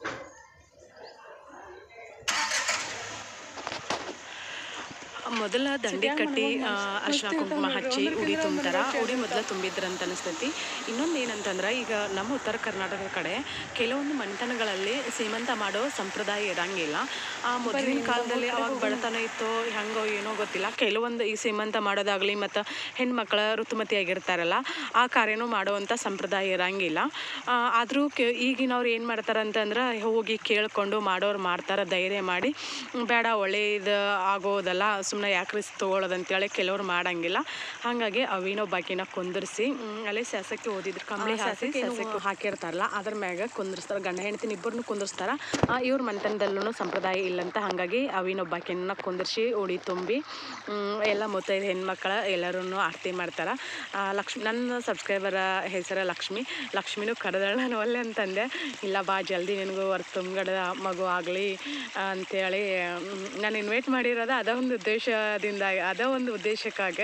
ಮೊದಲ ದಂಡಿ ಕಟ್ಟಿ ಆ, ಅರ್ಶಿನ ಕುಂಕುಮ ಹಚ್ಚಿ ಉಡಿ ತುಂಬ್ತಾರ ಉಡಿ ಮೊದಲ ತುಂಬಿದ್ರಂತ ಅನಿಸ್ತೈತಿ ಇನ್ನೊಂದು ಏನಂತಂದ್ರೆ ಈಗ ನಮ್ಮ ಉತ್ತರ ಕರ್ನಾಟಕ ಕಡೆ ಕೆಲವೊಂದು ಮನೆತನಗಳಲ್ಲಿ ಸೀಮಂತ ಮಾಡೋ ಸಂಪ್ರದಾಯ ಇರಂಗಿಲ್ಲ ಆ ಮೊದಲಿನ ಕಾಲದಲ್ಲಿ ಅವಾಗ ಬಡತನ ಇತ್ತು ಹೆಂಗೋ ಏನೋ ಗೊತ್ತಿಲ್ಲ ಕೆಲವೊಂದು ಈ ಸೀಮಂತ ಮಾಡೋದಾಗ್ಲಿ ಮತ್ತು ಹೆಣ್ಮಕ್ಳ ಋತುಮತಿ ಆಗಿರ್ತಾರಲ್ಲ ಆ ಕಾರ್ಯನೂ ಮಾಡುವಂಥ ಸಂಪ್ರದಾಯ ಇರಂಗಿಲ್ಲ ಆದರೂ ಕೆ ಈಗಿನವ್ರು ಏನು ಮಾಡ್ತಾರೆ ಅಂತಂದ್ರೆ ಹೋಗಿ ಕೇಳ್ಕೊಂಡು ಮಾಡೋರು ಮಾಡ್ತಾರೆ ಧೈರ್ಯ ಮಾಡಿ ಹ್ಮ್, ಬೇಡ ಒಳ್ಳೇದು ಆಗೋದಲ್ಲ ಸುಮ್ಮನೆ ಯಾಕೆ ರಿಸ್ಕ್ ತೊಗೊಳೋದಂತೇಳಿ ಕೆಲವ್ರು ಮಾಡಂಗಿಲ್ಲ ಹಾಗಾಗಿ ಅವಿನೋ ಬಾಕಿನ ಕುಂದಿರಿಸಿ ಅಲ್ಲೇ ಶಾಸಕ್ಕೆ ಓದಿದ್ರು ಕಂಬಳಿ ಹಾಸಿ ಶಾಸಕ್ಕೆ ಹಾಕಿರ್ತಾರಲ್ಲ ಅದ್ರ ಮ್ಯಾಗ ಕುಂದಿರ್ಸ್ತಾರೆ ಗಂಡ ಹೆಂಡತಿನ ಇಬ್ಬರನ್ನು ಕುಂದಿರ್ಸ್ತಾರ ಇವ್ರ ಮನೆತನದಲ್ಲೂ ಸಂಪ್ರದಾಯ ಇಲ್ಲಂತ ಹಾಗಾಗಿ ಅವಿನೊಬ್ಬಾಕಿನ ಕುಂದಿರ್ಸಿ ಉಡಿ ತುಂಬಿ ಹ್ಮ್, ಎಲ್ಲ ಮುತ್ತೈದು ಹೆಣ್ಮಕ್ಳ ಎಲ್ಲರೂ ಆರತಿ ಮಾಡ್ತಾರೆ ಲಕ್ಷ್ಮಿ ನನ್ನ ಸಬ್ಸ್ಕ್ರೈಬರ ಹೆಸರು ಲಕ್ಷ್ಮಿ ಲಕ್ಷ್ಮಿನೂ ಕರೆದಳ ನಾನು ಒಲ್ಲೆ ಅಂತಂದೆ ಇಲ್ಲ ಬಾ ಜಲ್ದಿ ನಿನಗೂ ವರ್ಕ್ ತುಂಬ್ಗಡ ಮಗು ಆಗಲಿ ಅಂತೇಳಿ ಮ್, ನಾನು ಇನ್ವೈಟ್ ಮಾಡಿರೋದು ಅದ ಒಂದು ಉದ್ದೇಶದಿಂದ ಅದ ಒಂದು ಉದ್ದೇಶಕ್ಕಾಗಿ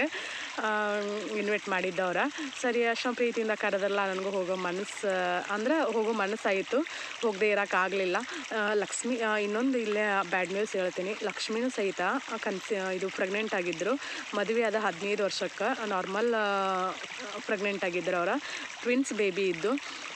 ಇನ್ವೈಟ್ ಮಾಡಿದ್ದವ್ರ ಸರಿ ಅಷ್ಟು ಪ್ರೀತಿಯಿಂದ ಕರೆದಲ್ಲ ನನಗೂ ಹೋಗೋ ಮನಸ್ಸು ಅಂದ್ರೆ ಹೋಗೋ ಮನಸ್ಸಾಯಿತು ಹೋಗದೆ ಇರೋಕ್ಕಾಗಲಿಲ್ಲ ಲಕ್ಷ್ಮಿ ಆ, ಇನ್ನೊಂದು ಇಲ್ಲೇ ಬ್ಯಾಡ್ ನ್ಯೂಸ್ ಹೇಳ್ತೀನಿ ಲಕ್ಷ್ಮಿನೂ ಸಹಿತ ಕನ್ಸಿ ಇದು ಪ್ರೆಗ್ನೆಂಟ್ ಆಗಿದ್ದರು ಮದುವೆ ಆದ ಹದಿನೈದು ವರ್ಷಕ್ಕೆ ನಾರ್ಮಲ್ ಪ್ರೆಗ್ನೆಂಟ್ ಆಗಿದ್ರು ಅವರ ಟ್ವಿನ್ಸ್ ಬೇಬಿ ಇದ್ದು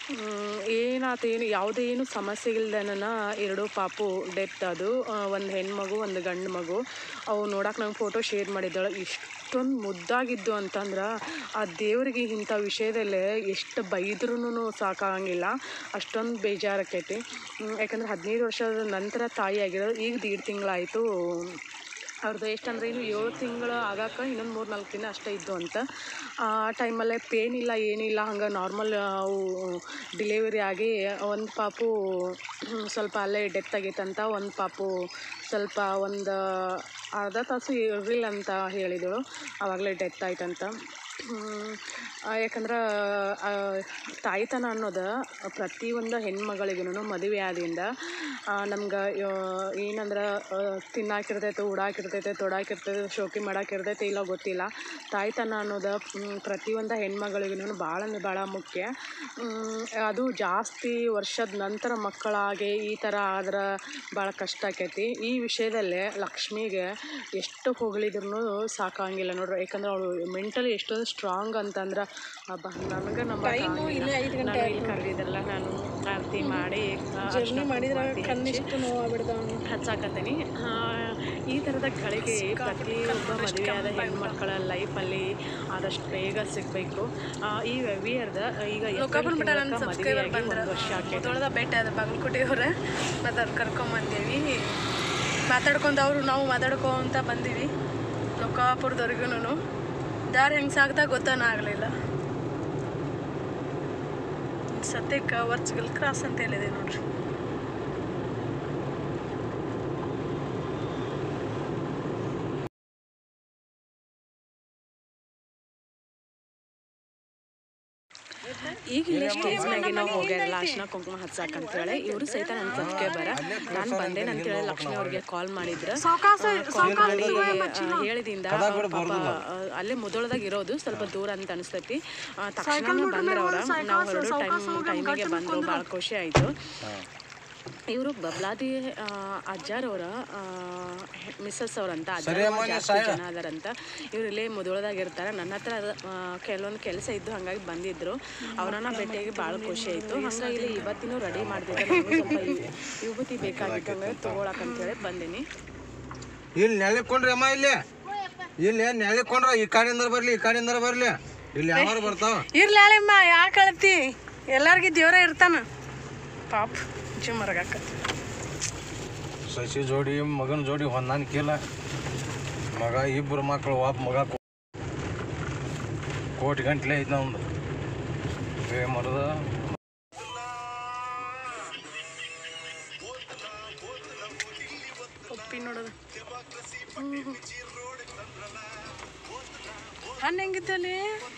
ಏನಾಯ್ತು ಏನು ಯಾವುದೇ ಏನು ಸಮಸ್ಯೆ ಇಲ್ದನ ಎರಡು ಪಾಪು ಡೆತ್ ಅದು ಒಂದು ಹೆಣ್ಮಗು ಒಂದು ಗಂಡು ಮಗು ಅವು ನೋಡಕ್ಕೆ ನಂಗೆ ಫೋಟೋ ಶೇರ್ ಮಾಡಿದ್ದಾಳೆ ಇಷ್ಟೊಂದು ಮುದ್ದಾಗಿದ್ದು ಅಂತಂದ್ರೆ ಆ ದೇವರಿಗೆ ಇಂಥ ವಿಷಯದಲ್ಲೇ ಎಷ್ಟು ಬೈದ್ರೂ ಸಾಕಾಗಂಗಿಲ್ಲ ಅಷ್ಟೊಂದು ಬೇಜಾರಾಕೈತಿ ಹ್ಮ್, ಯಾಕಂದ್ರೆ ಹದಿನೈದು ವರ್ಷದ ನಂತರ ತಾಯಿ ಆಗಿರೋದು ಈಗ ದೀಡ್ ತಿಂಗಳಾಯಿತು ಅವ್ರದ್ದು ಎಷ್ಟಂದ್ರೆ ಇನ್ನು ಏಳು ತಿಂಗಳು ಆಗಾಕ ಇನ್ನೊಂದು ಮೂರು ನಾಲ್ಕು ದಿನ ಅಷ್ಟೇ ಇದ್ದು ಅಂತ ಆ ಟೈಮಲ್ಲೇ ಪೇನ್ ಇಲ್ಲ ಏನಿಲ್ಲ ಹಂಗೆ ನಾರ್ಮಲ್ ಅವು ಡಿಲಿವರಿ ಆಗಿ ಒಂದು ಪಾಪು ಸ್ವಲ್ಪ ಅಲ್ಲೇ ಡೆತ್ ಆಗೈತಂತ ಒಂದು ಪಾಪು ಸ್ವಲ್ಪ ಒಂದು ಅರ್ಧ ತಾಸು ಇರಲಿಲ್ಲ ಅಂತ ಹೇಳಿದಳು ಆವಾಗಲೇ ಡೆತ್ ಆಯ್ತಂತ ಹ್ಮ್, ಆ, ಯಾಕಂದ್ರೆ ಆ, ತಾಯ್ತನ ಅನ್ನೋದು ಪ್ರತಿಯೊಂದು ಹೆಣ್ಮಗಳಿಗೂ ಮದುವೆ ಆದಿಂದ ನಮ್ಗೆ ಏನಂದ್ರೆ ತಿನ್ನಾಕಿರ್ತೈತೆ ಉಡಾಕಿರ್ತೈತೆ ತೊಡಾಕಿರ್ತೈತೆ ಶೋಕಿ ಮಾಡಾಕಿರ್ತೈತೆ ಇಲ್ಲ ಗೊತ್ತಿಲ್ಲ ತಾಯ್ತನ ಅನ್ನೋದು ಮ್, ಪ್ರತಿಯೊಂದು ಹೆಣ್ಮಗಳಿಗೂ ಭಾಳ ಅಂದ್ರೆ ಭಾಳ ಮುಖ್ಯ ಮ್, ಅದು ಜಾಸ್ತಿ ವರ್ಷದ ನಂತರ ಮಕ್ಕಳಾಗಿ ಈ ಥರ ಆದ್ರೆ ಭಾಳ ಕಷ್ಟ ಆಕೈತಿ ಈ ವಿಷಯದಲ್ಲೇ ಲಕ್ಷ್ಮಿಗೆ ಎಷ್ಟು ಹೊಗಳಿದ್ರು ಸಾಕಾಗಿಲ್ಲ ನೋಡ್ರಿ ಯಾಕಂದ್ರೆ ಅವಳು ಮೆಂಟಲಿ ಎಷ್ಟೊಂದು ಸ್ಟ್ರಾಂಗ್ ಅಂತಂದ್ರೆ ಅಬ್ಬ ನನಗೆ ನಮ್ಮ ನಾನು ಇಲ್ಲಿ ಕರೆದಿದ್ರಲ್ಲ ನಾನು ಆರತಿ ಮಾಡಿ ಜರ್ನಿ ಮಾಡಿದ್ರೆ ಕಣ್ಣಿಷ್ಟು ನೋವಾಗ್ಬಿಡ್ದ ಹಚ್ಚಾಕತ್ತೀನಿ ಆ, ಈ ಥರದ ಗಳಿಗೆ ಪ್ರತಿಯೊಬ್ಬ ಮದುವೆಯಾದ ಹೆಣ್ಮಕ್ಕಳ ಲೈಫಲ್ಲಿ ಆದಷ್ಟು ಬೇಗ ಸಿಗಬೇಕು ಈ ವೆವಿಯರ್ದ ಈಗ ಏಪ್ರಿಲ್ ತಿಂಗ್ಳಕ್ಕ ಮದುವೆಯಾಗಿ ಒಂದು ವರ್ಷ ಆಕೈತಿ ತೊಳೆದ ಭೇಟಿ ಅದ ಬಾಗಲಕೋಟೆಯವ್ರೆ ಮತ್ತು ಅವ್ರು ಕರ್ಕೊಂಬಂದೀವಿ ಮಾತಾಡ್ಕೊಂತ ಅವರು ನಾವು ಮಾತಾಡ್ಕೊಂತ ಬಂದೀವಿ ಲೋಕಾಪುರದವ್ರಿಗೂ ದಾರಿ ಹೆಂಗೆ ಸಾಗ್ತಾ ಗೊತ್ತಾನ ಆಗಲಿಲ್ಲ ಸದ್ಯಕ್ಕೆ ವರ್ಚ್ಗಲ್ ಕ್ರಾಸ್ ಅಂತ ಹೇಳಿದೆ ನೋಡ್ರಿ ಈಗ ಇಲ್ಲಿ ಸ್ಟೇಜ್ನಾಗೆ ನಾವು ಹೋಗ್ಯಾರಲ್ಲ ಅರ್ಶಿನ ಕುಂಕುಮ ಹಚ್ಚಾಕ ಅಂತೇಳಿ ಇವರು ಸಹಿತ ನನ್ನ ಸಬ್ಸ್ಕ್ರೈಬರ್ ನಾನು ಬಂದೇನೆ ಅಂತೇಳಿ ಲಕ್ಷ್ಮಿ ಅವ್ರಿಗೆ ಕಾಲ್ ಮಾಡಿದ್ರು ಕಾಲ್ ಮಾಡಿ ಆ, ಹೇಳಿದಿಂದ ಪಾಪ ಆ, ಅಲ್ಲೇ ಮುದೋಳದಾಗ ಇರೋದು ಸ್ವಲ್ಪ ದೂರ ಅಂತ ಅನಿಸ್ತೈತಿ ತಕ್ಷಣ ಬಂದ್ರು ಅವ್ರ ನಾವು ಹೊರಡೋ ಟೈಮ್ ಟೈಮಿಗೆ ಬಂದರು ಭಾಳ ಖುಷಿ ಆಯಿತು ಇವರು ಬಬ್ಲಾದಿ ಆ, ಅಜ್ಜಾರವ್ರ ಮಿಸ್ಸಸ್ ಅವ್ರಂತ ಅಜ್ಜಾರ ಜಾಸ್ತಿ ಜನ ಅದಾರಂತ ಇವ್ರು ಇಲ್ಲೇ ಮುದೋಳದಾಗ ಇರ್ತಾರೆ ನನ್ನ ಹತ್ರ ಅದ- ಆ, ಕೆಲವೊಂದು ಕೆಲಸ ಇದ್ದು ಹಾಗಾಗಿ ಬಂದಿದ್ರು ಅವರನ್ನ ಭೇಟಿಯಾಗಿ ಭಾಳ ಖುಷಿ ಆಯಿತು ಹಂಗಾಗಿ ಇಲ್ಲಿ ಇವತ್ತಿನೂ ರೆಡಿ ಮಾಡ್ತಿದ್ದೆ ನನಗೂ ಸ್ವಲ್ಪ ಯು- ವಿಭೂತಿ ಬೇಕಾಗಿತ್ತು ಹಂಗಾಗಿ ತೊಗೊಳಕಂತೇಳಿ ಬಂದೀನಿ ಇಲ್ಲಿ ನೆಳಿಕೊಂಡ್ರಿ ಅಮ್ಮ ಇಲ್ಲಿ ಇಲ್ಲಿ ನೆಳಿಕೊಂಡ್ರ ಈ ಕಡೆಯಿಂದ ಬರ್ಲಿ ಈ ಕಡೆಯಿಂದ ಬರ್ಲಿ ಇಲ್ಲಿ ಯಾರು ಬರ್ತಾವ ಇರ್ಲಿ ಅಳೆಮ್ಮ ಯಾಕೆ ಅಳ್ತಿ ಎಲ್ಲಾರ್ಗಿ ದೇವ್ರ ಇರ್ತಾನ ಪಾಪ ಜುಮರ್ಗಾಕತ್ತಿ ಸಸಿ ಜೋಡಿ ಮಗನ ಜೋಡಿ ಹೊಂದಾಣಿಕಿಲ್ಲ ಮಗ ಇಬ್ಬರು ಮಕ್ಕಳು ಒಬ್ಬ ಮಗ ಕೋ- ಕೋಟಿ ಗಂಟ್ಲೆ ಐತೆ ನಮ್ದು ಏ ಮರದ ಉಪ್ಪಿ ನೋಡೋದು ಹಣ್ಣು ಹೆಂಗಿತ್ತಲ್ಲಿ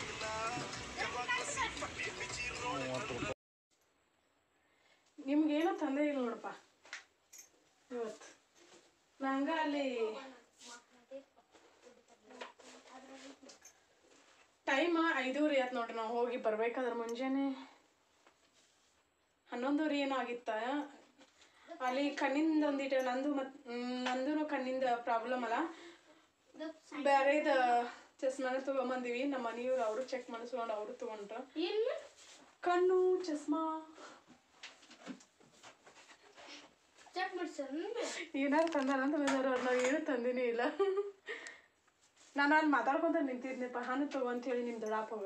ನಿಮ್ಗೇನೋ ತಂದೆ ಇಲ್ಲ ನೋಡಪ್ಪ ಇವತ್ತು ನಂಗ ಅಲ್ಲಿ ಟೈಮ್ ಐದೂವರೆ ಆಯ್ತು ನೋಡ್ರಿ ನಾವು ಹೋಗಿ ಬರ್ಬೇಕಾದ್ರೆ ಮುಂಜಾನೆ ಹನ್ನೊಂದುವರೆ ಏನೋ ಆಗಿತ್ತ ಅಲ್ಲಿ ಕಣ್ಣಿಂದ ಒಂದಿಟ್ಟು ನಂದು ಮತ್ ನಂದು ಕಣ್ಣಿಂದ ಪ್ರಾಬ್ಲಮ್ ಅಲ್ಲ ಬೇರೆದ ಚಸ್ಮಾನ ತಗೊಂಬಂದಿವಿ ನಮ್ಮ ಮನೆಯವ್ರು ಅವರು ಚೆಕ್ ಮಾಡಿಸ್ಕೊಂಡು ಅವರು ತಗೊಂಡ್ರು ಕಣ್ಣು ಚಸ್ಮಾ ಚೆಕ್ ಮಾಡ್ಸನ್ ಏನಾರು ತಂದಾರಂತ ಬಂದಾರ ಅವ್ರು ನಾವು ಏನು ತಂದಿನೇ ಇಲ್ಲ ನಾನು ಅಲ್ಲಿ ಮಾತಾಡ್ಕೊಂತ ನಿಂತಿದ್ನಪ್ಪ ಹಾನು ತಗೋ ಅಂತ ಹೇಳಿ ನಿಮ್ಮ ದೊಡ್ಡಪ್ಪ ಹೋಗ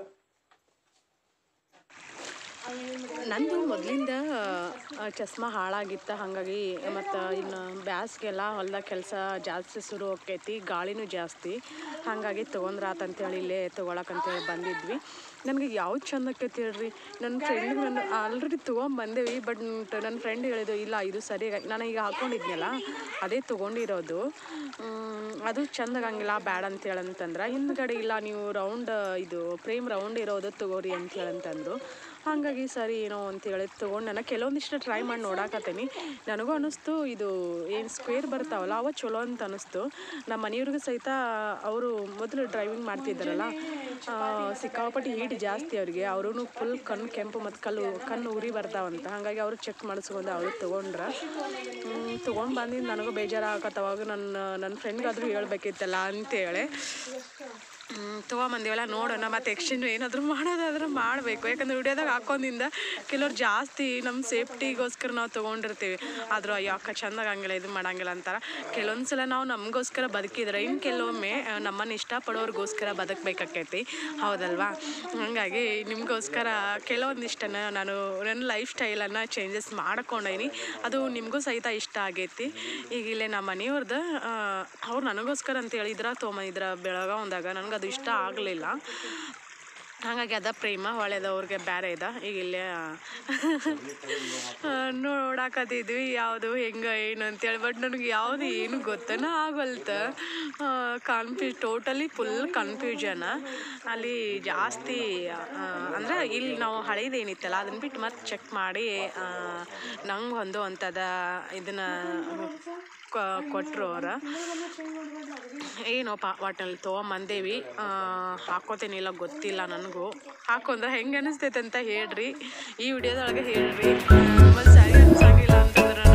ನಂದು ಮೊದಲಿಂದ ಚಸ್ಮಾ ಹಾಳಾಗಿತ್ತ ಹಾಗಾಗಿ ಮತ್ತು ಇನ್ನು ಬ್ಯಾಸ್ಗೆಲ್ಲ ಹೊಲ್ದಾಗ ಕೆಲಸ ಜಾಸ್ತಿ ಶುರು ಆಕೈತಿ ಗಾಳಿನೂ ಜಾಸ್ತಿ ಹಾಗಾಗಿ ತೊಗೊಂಡ್ರಾತಂತೇಳಿ ಇಲ್ಲೇ ತೊಗೊಳಕಂತೇಳಿ ಬಂದಿದ್ವಿ ನನಗೆ ಯಾವ್ದು ಚಂದ ಆಕೈತಿ ಹೇಳ್ರಿ ನನ್ನ ಫ್ರೆಂಡ್ ನಾನು ಆಲ್ರೆಡಿ ತೊಗೊಂಬಂದೇವಿ ಬಟ್ ನನ್ನ ಫ್ರೆಂಡ್ ಹೇಳಿದ್ದು ಇಲ್ಲ ಇದು ಸರಿಯಾಗಿ ನಾನು ಈಗ ಹಾಕ್ಕೊಂಡಿದ್ನಲ್ಲ ಅದೇ ತೊಗೊಂಡಿರೋದು ಮ್, ಅದು ಚಂದಾಗಂಗಿಲ್ಲ ಬ್ಯಾಡ ಅಂತೇಳಿ ಅಂತಂದ್ರೆ ಹಿಂದ್ಗಡೆ ಇಲ್ಲ ನೀವು ರೌಂಡ್ ಇದು ಫ್ರೇಮ್ ರೌಂಡ್ ಇರೋದು ತಗೋರಿ ಅಂತೇಳಿ ಅಂತಂದರು ಹಾಗಾಗಿ ಸರಿ ಏನೋ ಅಂತೇಳಿ ತೊಗೊಂಡು ನಾನು ಕೆಲವೊಂದಿಷ್ಟು ಟ್ರೈ ಮಾಡಿ ನೋಡಾಕತ್ತೀನಿ ನನಗೂ ಅನ್ನಿಸ್ತು ಇದು ಏನು ಸ್ಕ್ವೇರ್ ಬರ್ತಾವಲ್ಲ ಅವ ಚಲೋ ಅಂತ ಅನ್ನಿಸ್ತು ನಮ್ಮ ಮನೆಯವ್ರಿಗೂ ಸಹಿತ ಅವರು ಮೊದಲು ಡ್ರೈವಿಂಗ್ ಮಾಡ್ತಿದ್ದಾರಲ್ಲ ಆ, ಸಿಕ್ಕಾಪಟ್ಟೆ ಹೀಟ್ ಜಾಸ್ತಿ ಅವ್ರಿಗೆ ಅವ್ರೂ ಫುಲ್ ಕಣ್ಣು ಕೆಂಪು ಮತ್ತು ಕಲ್ಲು ಕಣ್ಣು ಉರಿ ಬರ್ತಾವಂತ ಹಾಗಾಗಿ ಅವರು ಚೆಕ್ ಮಾಡಿಸ್ಕೊಂಡು ಅವರು ತೊಗೊಂಡ್ರ ತೊಗೊಂಡು ಬಂದಿದ್ದು ನನಗೂ ಬೇಜಾರಾಗತ್ತವಾಗ ನನ್ನ ನನ್ನ ಫ್ರೆಂಡ್ಗಾದ್ರೂ ಹೇಳ್ಬೇಕಿತ್ತಲ್ಲ ಅಂತೇಳಿ ತೊಗೊಂಬಂದಿವಲ್ಲ ನೋಡೋಣ ಮತ್ತು ಎಕ್ಸ್ಚೇಂಜ್ ಏನಾದರೂ ಮಾಡೋದಾದ್ರೆ ಮಾಡಬೇಕು ಯಾಕಂದ್ರೆ ವಿಡಿಯೋದಾಗ ಹಾಕೊಂಡಿಂದ ಕೆಲವ್ರು ಜಾಸ್ತಿ ನಮ್ಮ ಸೇಫ್ಟಿಗೋಸ್ಕರ ನಾವು ತೊಗೊಂಡಿರ್ತೀವಿ ಆದರೂ ಅಯ್ಯೋ ಅಕ್ಕ ಚಂದಾಗ ಹಂಗಿಲ್ಲ ಇದು ಮಾಡಂಗಿಲ್ಲ ಅಂತಾರೆ ಕೆಲವೊಂದು ಸಲ ನಾವು ನಮಗೋಸ್ಕರ ಬದುಕಿದ್ರೆ ಇನ್ನು ಕೆಲವೊಮ್ಮೆ ಆ, ನಮ್ಮನ್ನು ಇಷ್ಟಪಡೋರಿಗೋಸ್ಕರ ಬದುಕಬೇಕಾಕೈತಿ ಹೌದಲ್ವಾ ಹಾಗಾಗಿ ನಿಮಗೋಸ್ಕರ ಕೆಲವೊಂದಿಷ್ಟನ್ನು ನಾನು ನನ್ನ ಲೈಫ್ ಸ್ಟೈಲನ್ನು ಚೇಂಜಸ್ ಮಾಡ್ಕೊಂಡೀನಿ ಅದು ನಿಮಗೂ ಸಹಿತ ಇಷ್ಟ ಆಗೈತಿ ಈಗ ಇಲ್ಲೇ ನಮ್ಮ ಮನೆಯವ್ರದ್ದು ಅವ್ರು ನನಗೋಸ್ಕರ ಅಂತ ಹೇಳಿದ್ರ ತೊಗೊಂಬಂದಿದ್ರ ಬೆಳಗಾವ್ದಾಗ ನನಗೆ ಅದು ಇಷ್ಟ ಆಗಲಿಲ್ಲ ಹಾಗಾಗಿ ಅದ ಪ್ರೇಮ ಒಳ್ಳೆದವ್ರಿಗೆ ಬೇರೆ ಇದೆ ಈಗ ಇಲ್ಲೇ ನೋಡಾಕತ್ತಿದ್ವಿ ಯಾವುದು ಹೆಂಗೆ ಏನು ಅಂತೇಳಿ ಬಟ್ ನನಗೆ ಯಾವುದು ಏನು ಗೊತ್ತನ ಆಗಲ್ತ ಕನ್ಫ್ಯೂಸ್ ಟೋಟಲಿ ಫುಲ್ ಕನ್ಫ್ಯೂಷನ್ ಅಲ್ಲಿ ಜಾಸ್ತಿ ಅಂದ್ರೆ ಇಲ್ಲಿ ನಾವು ಹಳೇದೇನಿತ್ತಲ್ಲ ಅದನ್ನ ಬಿಟ್ಟು ಮತ್ತೆ ಚೆಕ್ ಮಾಡಿ ನಂಗೆ ಹೊಂದು ಅಂಥದ ಇದನ್ನು ಕೊಟ್ಟರು ಅವ್ರು ಏನೋಪ್ಪ ಒಟ್ಟಲ್ಲಿ ತೊಗೊಂಬಂದೇವಿ ಹಾಕೋತೇನಿಲ್ಲ ಗೊತ್ತಿಲ್ಲ ನನಗೂ ಹಾಕೊಂಡ್ರೆ ಹೆಂಗೆ ಅನಿಸ್ತೈತೆ ಅಂತ ಹೇಳ್ರಿ ಈ ವಿಡಿಯೋದೊಳಗೆ ಹೇಳ್ರಿ ಮತ್ತು ಸರಿ ಅನ್ಸಂಗಿಲ್ಲ ಅಂತಂದ್ರೆ